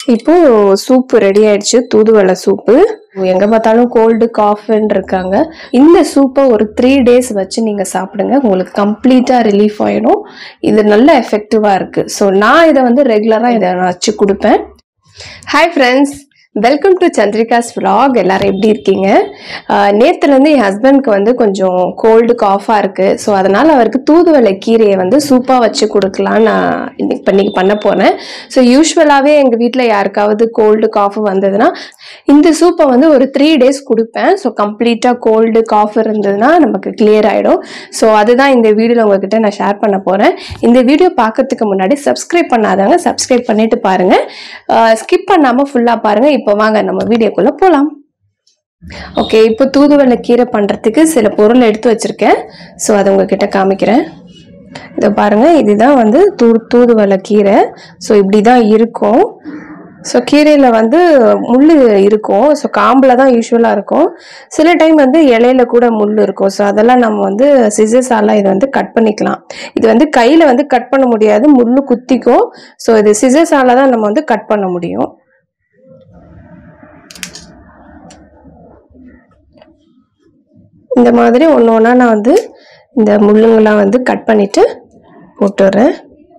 இப்போ soup ready ஆயிடுச்சு தூதுவளை சூப்பு எங்க பார்த்தாலும் கோல்டு காஃப்னு இருக்காங்க இந்த சூப்பை ஒரு த்ரீ டேஸ் வச்சு நீங்க சாப்பிடுங்க உங்களுக்கு கம்ப்ளீட்டா ரிலீஃப் ஆயிடும் இது நல்ல எஃபெக்டிவா இருக்கு ஸோ நான் இதை வந்து ரெகுலரா இதை நான் வச்சு கொடுப்பேன் hi friends welcome to Chandrika's vlog எல்லாரும் எப்படி இருக்கீங்க ஆஹ் நேத்துலேருந்து என் ஹஸ்பண்ட்க்கு வந்து கொஞ்சம் கோல்டு காஃபாக இருக்குது ஸோ அதனால் அவருக்கு தூதுவளை கீரையை வந்து சூப்பாக வச்சு கொடுக்கலான்னு நான் இன்னைக்கு இப்போ இன்னைக்கு பண்ண போனேன் ஸோ யூஸ்வலாகவே எங்கள் வீட்டில் யாருக்காவது கோல்டு காஃப் வந்ததுன்னா இந்த சூப்பை வந்து ஒரு த்ரீ டேஸ் கொடுப்பேன் ஸோ கம்ப்ளீட்டாக கோல்டு காஃப் இருந்ததுன்னா நமக்கு கிளியர் ஆகிடும் ஸோ அதுதான் இந்த வீடியோவில் உங்ககிட்ட நான் ஷேர் பண்ண போகிறேன் இந்த வீடியோ பார்க்கறதுக்கு முன்னாடி சப்ஸ்கிரைப் பண்ணாதவங்க சப்ஸ்கிரைப் பண்ணிட்டு பாருங்கள் ஸ்கிப் பண்ணாமல் ஃபுல்லாக பாருங்கள் இப்போ வாங்க நம்ம வீடியோக்குள்ளே போகலாம் ஓகே இப்போ தூதுவளை கீரை பண்ணுறதுக்கு சில பொருள் எடுத்து வச்சுருக்கேன் ஸோ அதை உங்ககிட்ட காமிக்கிறேன் இதை பாருங்கள் இதுதான் வந்து தூ தூதுவளை கீரை ஸோ இப்படி தான் இருக்கும் ஸோ கீரையில் வந்து முள் இருக்கும் ஸோ காம்பில் தான் யூஸ்வலாக இருக்கும் சில டைம் வந்து இலையில கூட முள் இருக்கும் ஸோ அதெல்லாம் நம்ம வந்து சிசர்ஸால இதை வந்து கட் பண்ணிக்கலாம் இது வந்து கையில் வந்து கட் பண்ண முடியாது முள் குத்திக்கும் ஸோ இது சிசர்ஸால தான் நம்ம வந்து கட் பண்ண முடியும் இந்த மாதிரி ஒன்று ஒன்றா நான் வந்து இந்த முள்ளுங்கெல்லாம் வந்து கட் பண்ணிட்டு போட்டுடுறேன்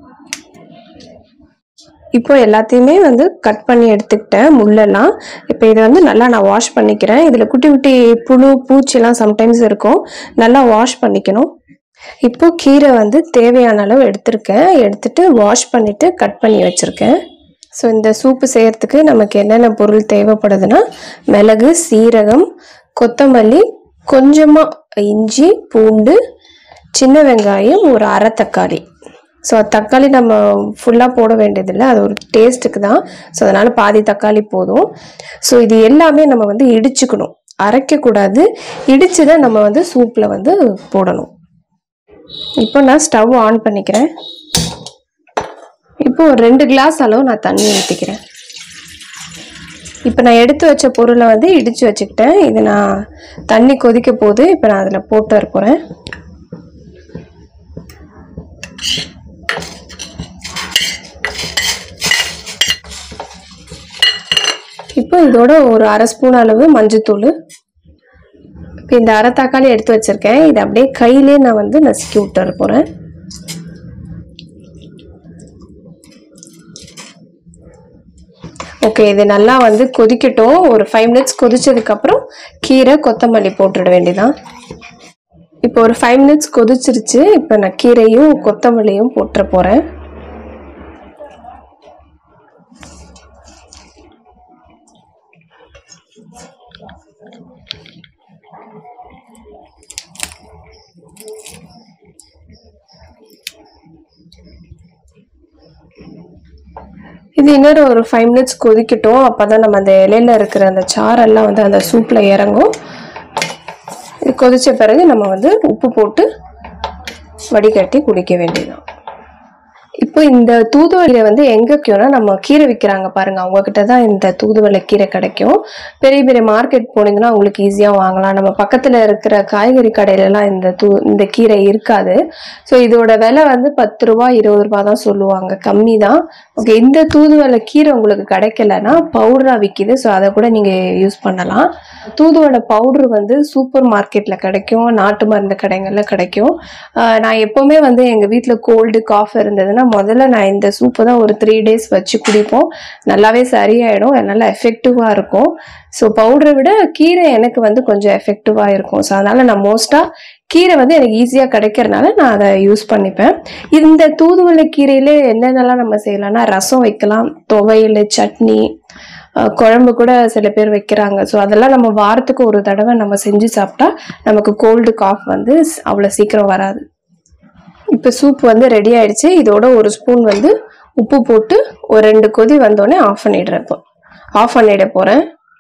இப்போ எல்லாத்தையுமே வந்து கட் பண்ணி எடுத்துக்கிட்டேன் முள்ளெல்லாம் இப்போ இதை வந்து நல்லா நான் வாஷ் பண்ணிக்கிறேன் இதில் குட்டி குட்டி புழு பூச்சிலாம் சம்டைம்ஸ் இருக்கும் நல்லா வாஷ் பண்ணிக்கணும் இப்போ கீரை வந்து தேவையான அளவு எடுத்திருக்கேன் எடுத்துட்டு வாஷ் பண்ணிட்டு கட் பண்ணி வச்சுருக்கேன் ஸோ இந்த சூப்பு செய்யறதுக்கு நமக்கு என்னென்ன பொருள் தேவைப்படுதுன்னா மிளகு சீரகம் கொத்தமல்லி கொஞ்சமாக இஞ்சி பூண்டு சின்ன வெங்காயம் ஒரு அரை தக்காளி ஸோ தக்காளி நம்ம ஃபுல்லாக போட வேண்டியதில்லை அது ஒரு டேஸ்ட்டுக்கு தான் ஸோ அதனால் பாதி தக்காளி போதும் ஸோ இது எல்லாமே நம்ம வந்து இடிச்சுக்கணும் அரைக்கக்கூடாது இடித்து தான் நம்ம வந்து சூப்பில் வந்து போடணும் இப்போ நான் ஸ்டவ் ஆன் பண்ணிக்கிறேன் இப்போ ஒரு ரெண்டு கிளாஸ் அளவு நான் தண்ணி ஊற்றிக்கிறேன் இப்போ நான் எடுத்து வச்ச பொருளை வந்து இடித்து வச்சுக்கிட்டேன் இது நான் தண்ணி கொதிக்க போது இப்போ நான் அதில் போட்டு வர போகிறேன் இப்போ இதோட ஒரு அரை ஸ்பூன் அளவு மஞ்சத்தூள் இப்போ இந்த அரை தக்காளி எடுத்து வச்சிருக்கேன் இதை அப்படியே கையிலே நான் வந்து நசுக்கி விட்டுற போகிறேன் ஓகே இது நல்லா வந்து கொதிக்கட்டும் ஒரு ஃபைவ் மினிட்ஸ் கொதிச்சதுக்கப்புறம் கீரை கொத்தமல்லி போட்டுட வேண்டியதான் இப்போ ஒரு ஃபைவ் மினிட்ஸ் கொதிச்சிருச்சு இப்போ நான் கீரையும் கொத்தமல்லியும் போட்டுற போகிறேன் இது இன்னொரு ஒரு ஃபைவ் மினிட்ஸ் கொதிக்கட்டும் அப்போ தான் நம்ம அந்த இலையில இருக்கிற அந்த சாரெல்லாம் வந்து அந்த சூப்பில் இறங்கும் இது கொதிச்ச பிறகு நம்ம வந்து உப்பு போட்டு வடிகட்டி குடிக்க வேண்டியதுதான் இப்போ இந்த தூதுவளையை வந்து எங்க வைக்கணும்னா நம்ம கீரை விற்கிறாங்க பாருங்க அவங்க கிட்ட தான் இந்த தூதுவளை கீரை கிடைக்கும் பெரிய பெரிய மார்க்கெட் போனீங்கன்னா உங்களுக்கு ஈஸியா வாங்கலாம் நம்ம பக்கத்துல இருக்கிற காய்கறி கடையில எல்லாம் இந்த தூ இந்த கீரை இருக்காது ஸோ இதோட விலை வந்து பத்து ரூபா இருபது ரூபா தான் சொல்லுவாங்க கம்மி தான் ஓகே இந்த தூதுவளை கீரை உங்களுக்கு கிடைக்கலன்னா பவுடரா விற்கிது ஸோ அதை கூட நீங்க யூஸ் பண்ணலாம் தூதுவளை பவுடர் வந்து சூப்பர் மார்க்கெட்ல கிடைக்கும் நாட்டு மருந்து கடைகள்ல கிடைக்கும் ஆஹ் நான் எப்பவுமே வந்து எங்க வீட்டில் கோல்டு காஃப் இருந்ததுன்னா முதல்ல நான் இந்த சூப்பை தான் ஒரு த்ரீ டேஸ் வச்சு குடிப்போம் நல்லாவே சரியாயிடும் நல்லா எஃபெக்டிவா இருக்கும் ஸோ பவுடரை விட கீரை எனக்கு வந்து கொஞ்சம் எஃபெக்டிவா இருக்கும் ஸோ அதனால நான் மோஸ்டா கீரை வந்து எனக்கு ஈஸியாக கிடைக்கிறனால நான் அதை யூஸ் பண்ணிப்பேன் இந்த தூதுவளை கீரையில என்னென்னலாம் நம்ம செய்யலாம்னா ரசம் வைக்கலாம் துவையல் சட்னி அஹ் குழம்பு கூட சில பேர் வைக்கிறாங்க ஸோ அதெல்லாம் நம்ம வாரத்துக்கு ஒரு தடவை நம்ம செஞ்சு சாப்பிட்டா நமக்கு கோல்டு காஃப் வந்து அவ்வளோ சீக்கிரம் வராது இப்போ சூப் வந்து ரெடி ஆயிடுச்சு இதோட ஒரு ஸ்பூன் வந்து உப்பு போட்டு ஒரு ரெண்டு கொதி வந்தோடனே ஆஃப் பண்ணிடுறேன் இப்போ ஆஃப் பண்ணிட போகிறேன்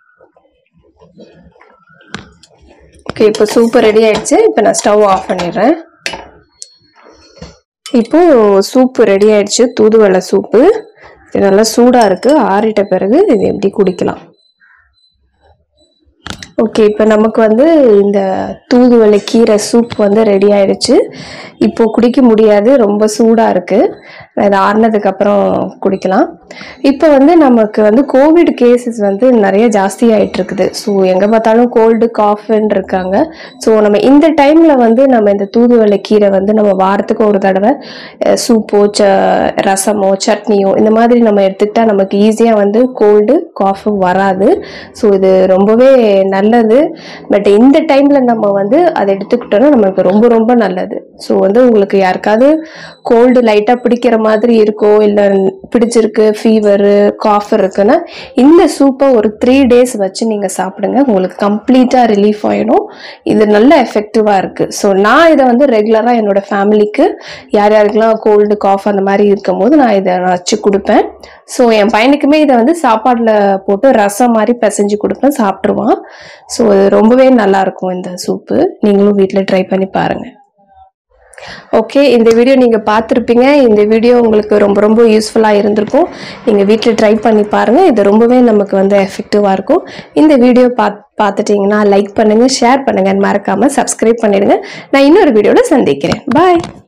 ஓகே இப்போ சூப்பு ரெடி ஆயிடுச்சு இப்போ நான் ஸ்டவ் ஆஃப் பண்ணிடுறேன் இப்போ சூப்பு ரெடி ஆயிடுச்சு தூதுவளை சூப்பு இது நல்லா சூடாக இருக்குது ஆறிட்ட பிறகு இது எப்படி குடிக்கலாம் ஓகே இப்போ நமக்கு வந்து இந்த தூதுவளை கீரை சூப் வந்து ரெடி ஆயிடுச்சு இப்போ குடிக்க முடியாது ரொம்ப சூடாக இருக்குது இது ஆறுனதுக்கு அப்புறம் குடிக்கலாம் இப்போ வந்து நமக்கு வந்து கோவிட் கேசஸ் வந்து நிறைய ஜாஸ்தி ஆயிட்டு இருக்குது ஸோ எங்கே பார்த்தாலும் கோல்டு காஃப்னு இருக்காங்க ஸோ நம்ம இந்த டைமில் வந்து நம்ம இந்த தூதுவளை கீரை வந்து நம்ம வாரத்துக்கு ஒரு தடவை அஹ், சூப்போ ச ரசமோ சட்னியோ இந்த மாதிரி நம்ம எடுத்துக்கிட்டா நமக்கு ஈஸியாக வந்து கோல்டு காஃபும் வராது ஸோ இது ரொம்பவே நல்லது பட் இந்த டைமில் நம்ம வந்து அதை எடுத்துக்கிட்டோம்னா நம்மளுக்கு ரொம்ப ரொம்ப நல்லது ஸோ வந்து உங்களுக்கு யாருக்காவது கோல்டு லைட்டாக பிடிக்கிற மாதிரி இருக்கோ இல்லை பிடிச்சிருக்கு ஃபீவரு காஃப் இருக்குன்னா இந்த சூப்பை ஒரு த்ரீ டேஸ் வச்சு நீங்கள் சாப்பிடுங்க உங்களுக்கு கம்ப்ளீட்டாக ரிலீஃப் ஆகிடும் இது நல்ல எஃபெக்டிவாக இருக்குது ஸோ நான் இதை வந்து ரெகுலராக என்னோட ஃபேமிலிக்கு யார் யாருக்கெல்லாம் கோல்டு காஃப் அந்த மாதிரி இருக்கும்போது நான் இதை வச்சு கொடுப்பேன் ஸோ என் பையனுக்குமே இதை வந்து சாப்பாடில் போட்டு ரசம் மாதிரி பிசைஞ்சு கொடுப்பேன் சாப்பிட்ருவான் ஸோ இது ரொம்பவே நல்லா இருக்கும் இந்த சூப்பு நீங்களும் வீட்டில் ட்ரை பண்ணி பாருங்கள் ஓகே இந்த வீடியோ நீங்கள் பார்த்துருப்பீங்க இந்த வீடியோ உங்களுக்கு ரொம்ப ரொம்ப யூஸ்ஃபுல்லாக இருந்திருக்கும் நீங்கள் வீட்டில் ட்ரை பண்ணி பாருங்கள் இது ரொம்பவே நமக்கு வந்து எஃபெக்டிவாக இருக்கும் இந்த வீடியோ பார்த்து பார்த்துட்டிங்கன்னா லைக் பண்ணுங்கள் ஷேர் பண்ணுங்கள் மறக்காமல் சப்ஸ்கிரைப் பண்ணிடுங்க நான் இன்னொரு வீடியோவில் சந்திக்கிறேன் பாய்